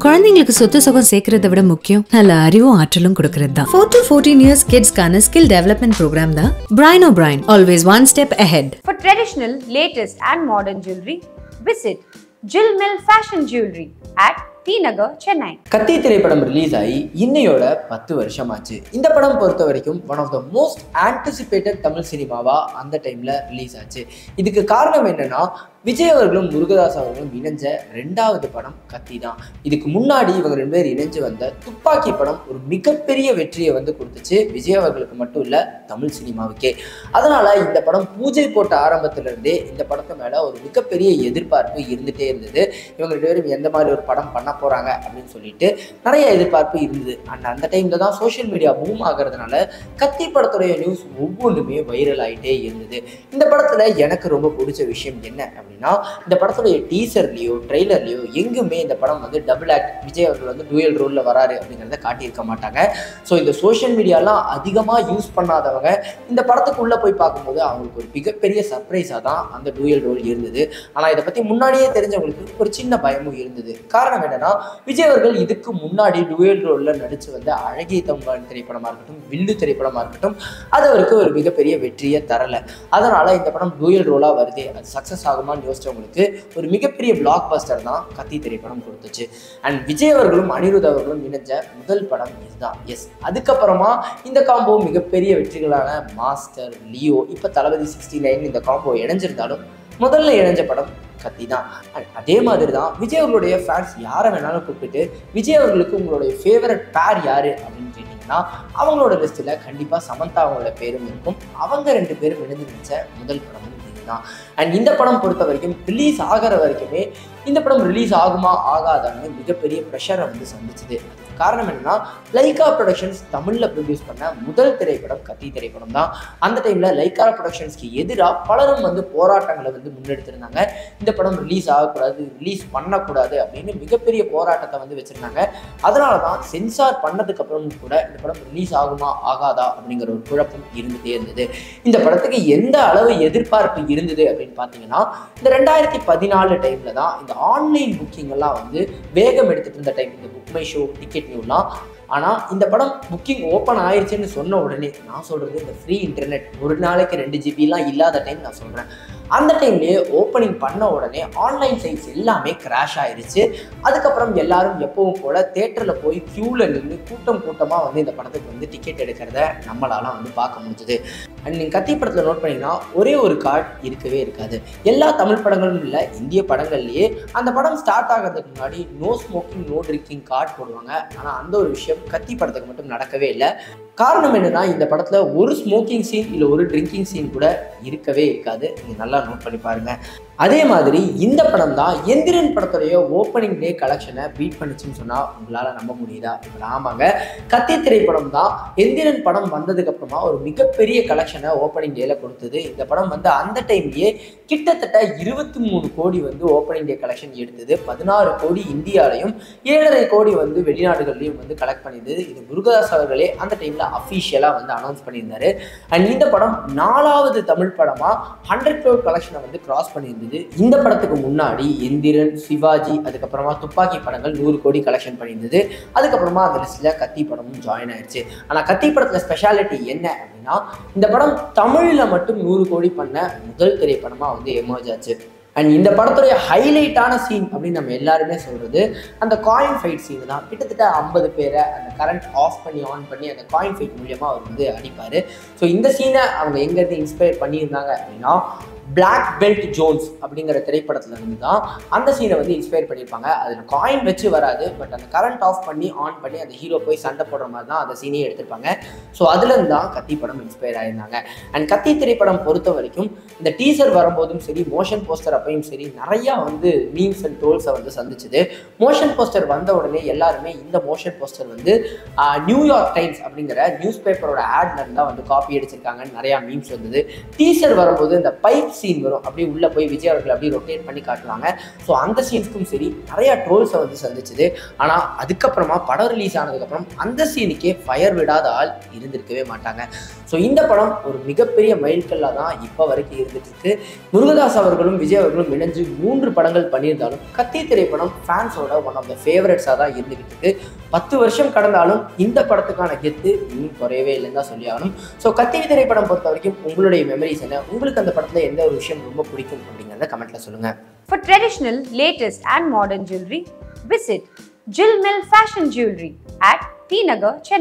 குழந்தைங்களுக்கு சொத்து சுகம் சேர்க்கறதை விட முக்கியம் நல்ல அறிவும் ஆற்றலும் கொடுக்கறது தான் ஃபோர் டு ஃபோர்டீன் இயர்ஸ் கிட்ஸ்க்கான ஸ்கில் டெவலப்மெண்ட் ப்ரோக்ராம் தான் brain O brain always one step ahead For traditional, latest, and modern jewelry, visit Jill Mill Fashion Jewelry at T Nagar, Chennai. கத்தி திரைப்படம் ரிலீஸ் ஆகி இன்னையோட பத்து வருஷம் ஆச்சு இந்த படம் பொறுத்த வரைக்கும் one of the most anticipated Tamil சினிமாவா அந்த டைம்ல ரிலீஸ் ஆச்சு இதுக்கு காரணம் என்னன்னா விஜய் அவர்களும் முருகதாஸ் அவர்களும் இணைஞ்ச ரெண்டாவது படம் கத்தி தான் இதுக்கு முன்னாடி இவங்க ரெண்டு பேர் இணைஞ்சு வந்த துப்பாக்கி படம் ஒரு மிகப்பெரிய வெற்றியை வந்து கொடுத்துச்சு விஜய் அவர்களுக்கு மட்டும் இல்ல தமிழ் சினிமாவுக்கே அதனால இந்த படம் பூஜை போட்ட ஆரம்பத்துல இருந்தே இந்த படத்து மேல ஒரு மிகப்பெரிய எதிர்பார்ப்பு இருந்துட்டே இருந்தது இவங்க ரெண்டு பேரும் எந்த மாதிரி ஒரு படம் பண்ண போறாங்க அப்படின்னு சொல்லிட்டு நிறைய எதிர்பார்ப்பு இருந்தது அண்ட் அந்த டைம்ல தான் சோஷியல் மீடியா பூம் ஆகிறதுனால கத்தி படத்துடைய நியூஸ் ஒவ்வொன்றுமே வைரல் ஆகிட்டே இருந்தது இந்த படத்துல எனக்கு ரொம்ப பிடிச்ச விஷயம் என்ன அப்படின்னா இந்த படத்துடைய டீசர்லயோ ட்ரெய்லர்லயோ எங்குமே இந்த படம் வந்து டபுள் ஆக்ட் விஜய் அவர்கள் வந்து டூயல் ரோல்ல வராரு அப்படிங்கிறத காட்டியிருக்க மாட்டாங்க ஸோ இந்த சோஷியல் மீடியாலாம் அதிகமாக யூஸ் பண்ணாதவங்க இந்த படத்துக்குள்ள போய் பார்க்கும்போது அவங்களுக்கு ஒரு மிகப்பெரிய சர்ப்ரைஸாக தான் அந்த டூயல் ரோல் இருந்தது ஆனால் இதை பற்றி முன்னாடியே தெரிஞ்சவங்களுக்கு ஒரு சின்ன பயமும் இருந்தது காரணம் என்னன்னா விஜய் அவர்கள் இதுக்கு முன்னாடி டூயல் ரோலில் நடித்து வந்த அழகிய தம்பான் திரைப்படமாக இருக்கட்டும் வில்லு திரைப்படமாக இருக்கட்டும் அது அவருக்கு ஒரு மிகப்பெரிய வெற்றியை தரலை அதனால இந்த படம் டூயல் ரோலாக வருது அது சக்ஸஸ் ஆகுமான்னு யோசிச்சவங்களுக்கு ஒரு மிகப்பெரிய பிளாக் பஸ்டர் தான் கத்தி திரைப்படம் கொடுத்துச்சு அண்ட் விஜய் அவர்களும் அனிருத் அவர்களும் இணைஞ்ச முதல் படம் இதுதான் எஸ் அதுக்கப்புறமா இந்த காம்போ மிகப்பெரிய வெற்றிகளான மாஸ்டர் லியோ இப்போ தளபதி சிக்ஸ்டி நைன் இந்த காம்போ இணைஞ்சிருந்தாலும் முதல்ல இணைஞ்ச படம் கத்தி தான் And அதே மாதிரி தான் விஜய் அவர்களுடைய ஃபேன்ஸ் யாரை வேணாலும் கூப்பிட்டு விஜய் அவர்களுக்கு உங்களுடைய ஃபேவரட் பேர் யாரு அப்படின்னு கேட்டிங்கன்னா அவங்களோட லிஸ்ட்டில் கண்டிப்பாக சமந்தா அவங்களோட பேரும் இருக்கும் அவங்க ரெண்டு பேரும் இணைந்து நடிச்ச முதல் படமும் இதுதான் அண்ட் இந்த படம் பொறுத்த வரைக்கும் ரிலீஸ் ஆகிற வரைக்குமே இந்த படம் ரிலீஸ் ஆகுமா ஆகாதான்னு மிகப்பெரிய ப்ரெஷரை வந்து சந்திச்சுது அதுக்கு காரணம் என்னன்னா லைகா ப்ரொடக்ஷன்ஸ் தமிழில் ப்ரொடியூஸ் பண்ண முதல் திரைப்படம் கத்தி திரைப்படம் தான் அந்த டைமில் லைகா ப்ரொடக்ஷன்ஸ்க்கு எதிராக பலரும் வந்து போராட்டங்களை வந்து முன்னெடுத்திருந்தாங்க இந்த படம் ரிலீஸ் ஆகக்கூடாது ரிலீஸ் பண்ணக்கூடாது அப்படின்னு மிகப்பெரிய போராட்டத்தை வந்து வச்சுருந்தாங்க அதனால தான் சென்சார் பண்ணதுக்கு அப்புறம் கூட இந்த படம் ரிலீஸ் ஆகுமா ஆகாதா அப்படிங்கிற ஒரு குழப்பம் இருந்துகிட்டே இருந்தது இந்த படத்துக்கு எந்த அளவு எதிர்பார்ப்பு இருந்தது அப்படின்னு பார்த்தீங்கன்னா இந்த ரெண்டாயிரத்தி பதினாலு டைமில் தான் இந்த ஆன்லைன் புக்கிங் எல்லாம் வந்து வேகம் எடுத்துட்டு இருந்த டைம் இந்த புக் மை ஷோ டிக்கெட் நியூலாம் ஆனால் இந்த படம் புக்கிங் ஓப்பன் ஆயிடுச்சுன்னு சொன்ன உடனே நான் சொல்கிறது இந்த ஃப்ரீ இன்டர்நெட் ஒரு நாளைக்கு ரெண்டு ஜிபிலாம் இல்லாத டைம் நான் சொல்கிறேன் அந்த டைம்லேயே ஓப்பனிங் பண்ண உடனே ஆன்லைன் சைட்ஸ் எல்லாமே கிராஷ் ஆயிருச்சு அதுக்கப்புறம் எல்லாரும் எப்பவும் போல தேட்டரில் போய் க்யூவில் நின்று கூட்டம் கூட்டமாக வந்து இந்த படத்துக்கு வந்து டிக்கெட் எடுக்கிறத நம்மளால வந்து பார்க்க முடிஞ்சுது அண்ட் நீங்கள் கத்தி படத்தில் நோட் பண்ணிங்கன்னா ஒரே ஒரு கார்டு இருக்கவே இருக்காது எல்லா தமிழ் படங்களும் இல்லை இந்திய படங்கள்லேயே அந்த படம் ஸ்டார்ட் ஆகிறதுக்கு முன்னாடி no smoking no drinking card போடுவாங்க ஆனால் அந்த ஒரு விஷயம் கத்தி படத்துக்கு மட்டும் நடக்கவே இல்லை காரணம் என்னன்னா இந்த படத்தில் ஒரு ஸ்மோக்கிங் சீன் இல்லை ஒரு ட்ரிங்கிங் சீன் கூட இருக்கவே இருக்காது நீங்கள் நல்லா நோட் பண்ணி பாருங்க அதே மாதிரி இந்த படம் தான் எந்திரன் படத்துடைய ஓப்பனிங் டே கலெக்ஷனை பீட் பண்ணுச்சுன்னு சொன்னால் உங்களால் நம்ப முடியுதா இப்ப ஆமாங்க கத்தி திரைப்படம் தான் எந்திரன் படம் வந்ததுக்கு அப்புறமா ஒரு மிகப்பெரிய கலெக்ஷனை ஓப்பனிங் டேல கொடுத்தது இந்த படம் வந்து அந்த டைம்லயே கிட்டத்தட்ட இருபத்தி மூணு கோடி வந்து ஓப்பனிங் டே கலெக்ஷன் எடுத்தது பதினாறு கோடி இந்தியாலையும் ஏழரை கோடி வந்து வெளிநாடுகள்லையும் வந்து கலெக்ட் பண்ணியிருந்தது இது முருகதாஸ் அவர்களே அந்த டைம்ல அஃபீஷியலாக வந்து அனௌன்ஸ் பண்ணியிருந்தாரு அண்ட் இந்த படம் நாலாவது தமிழ் படமா ஹண்ட்ரட் க்ரோர் கலெக்ஷனை வந்து கிராஸ் பண்ணியிருந்தது இந்த படத்துக்கு முன்னாடி எந்திரன் சிவாஜி அதுக்கப்புறமா துப்பாக்கி படங்கள் நூறு கோடி கலெக்ஷன் பண்ணியிருந்தது அதுக்கப்புறமா அந்த லிஸ்ட்ல கத்தி படமும் ஜாயின் ஆயிடுச்சு ஆனா கத்தி படத்துல ஸ்பெஷாலிட்டி என்ன அப்படின்னா இந்த படம் தமிழ்ல மட்டும் நூறு கோடி பண்ண முதல் திரைப்படமா வந்து எமர்ஜ் ஆச்சு அண்ட் இந்த படத்துடைய ஹைலைட்டான சீன் அப்படின்னு நம்ம எல்லாருமே சொல்றது அந்த காயின் ஃபைட் சீன் தான் கிட்டத்தட்ட ஐம்பது பேரை அந்த கரண்ட் ஆஃப் பண்ணி ஆன் பண்ணி அந்த காயின் ஃபைட் மூலியமா அவர் வந்து அடிப்பார் ஸோ இந்த சீனை அவங்க எங்கேருந்து இன்ஸ்பயர் பண்ணியிருந்தாங்க அப்படின்னா பிளாக் பெல்ட் ஜோன்ஸ் அப்படிங்கிற திரைப்படத்துல இருந்து தான் அந்த சீனை வந்து இன்ஸ்பயர் பண்ணியிருப்பாங்க அதில் காயின் வச்சு வராது பட் அந்த கரண்ட் ஆஃப் பண்ணி ஆன் பண்ணி அந்த ஹீரோ போய் சண்டை போடுற மாதிரி தான் அந்த சீனையே எடுத்திருப்பாங்க ஸோ அதுலேருந்து தான் கத்தி படம் இன்ஸ்பயர் ஆயிருந்தாங்க அண்ட் கத்தி திரைப்படம் பொறுத்த வரைக்கும் இந்த டீசர் வரும்போதும் சரி மோஷன் போஸ்டர் அப்பையும் சரி நிறையா வந்து மீம்ஸ் அண்ட் டோல்ஸை வந்து சந்திச்சுது மோஷன் போஸ்டர் வந்த உடனே எல்லாருமே இந்த மோஷன் போஸ்டர் வந்து ஆஹ், நியூயார்க் டைம்ஸ் அப்படிங்கிற நியூஸ் பேப்பரோட ஆட்ல இருந்தால் வந்து காப்பி அடிச்சிருக்காங்கன்னு நிறையா மீம்ஸ் வந்தது டீசர் வரும்போது இந்த பைப் சீன் வரும் அப்படியே உள்ளே போய் விஜய் அவர்கள் அப்படியே ரொட்டேட் பண்ணி காட்டுவாங்க ஸோ அந்த சீன்ஸ்க்கும் சரி நிறைய ட்ரோல்ஸை வந்து சந்திச்சுது ஆனால் அதுக்கப்புறமா படம் ரிலீஸ் ஆனதுக்கப்புறம் அந்த சீனுக்கே ஃபயர் விடாத ஆள் இருந்திருக்கவே மாட்டாங்க ஸோ இந்த படம் ஒரு மிகப்பெரிய மைல்கல்லாக தான் இப்போ வரைக்கும் இருந்துட்டு இருக்கு முருகதாஸ் அவர்களும் விஜய் அவர்களும் இணைஞ்சு மூன்று படங்கள் பண்ணியிருந்தாலும் கத்தி திரைப்படம் ஃபேன்ஸோட ஒன் ஆஃப் த ஃபேவரட்ஸாக தான் இருந்துகிட்டு இருக்கு பத்து வருஷம் கடந்தாலும் இந்த படத்துக்கான கெத்து இன்னும் குறையவே இல்லைன்னு தான் சொல்லி ஆகணும் ஸோ கத்தி திரைப்படம் பொறுத்த வரைக்கும் உங்களுடைய மெமரிஸ் என்ன உங்களுக்கு அந்த படத்தில் எந்த ஒரு விஷயம் ரொம்ப பிடிக்கும் அப்படிங்கிறத கமெண்ட்ல சொல்லுங்க For traditional, latest, and modern jewelry, visit Jill Mill Fashion Jewelry at T Nagar, Chennai.